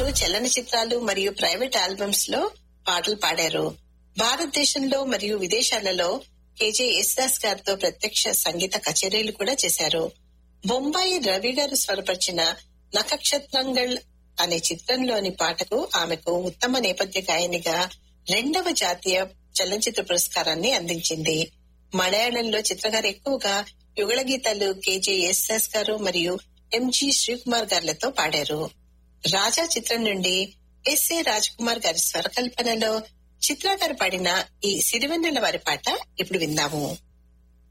గారు చలనచిత్రాలు మరియు private albums లో పాటలు పాడారు భారతదేశంలో మరియు విదేశాలలో కేజే యేసుదాస్ గారితో ప్రత్యక్ష సంగీత కచేరీలు కూడా చేశారు బొంబాయి రవి గారు స్వరపరిచిన నక్షత్రంగల్ అనే చిత్రంలోని పాటకు ఆమెకు ఉత్తమ నేపథ్య గాయనిగా రెండవ జాతీయ చలనచిత్ర పురస్కారాన్ని అందించింది మలయాళంలో చిత్రగారు ఎక్కువగా యుగళ గీతాలు కేజే యేసుదాస్ గారు మరియు ఎంజి శ్రీకుమార్ గారులతో పాడారు రాజా చిత్రం నుండి ఎస్ఏ రాజ్ కుమార్ గారి స్వరకల్పనలో చిత్ర గారు పాడిన ఈ సిరివెన్నెల వారి పాట ఇప్పుడు విందాము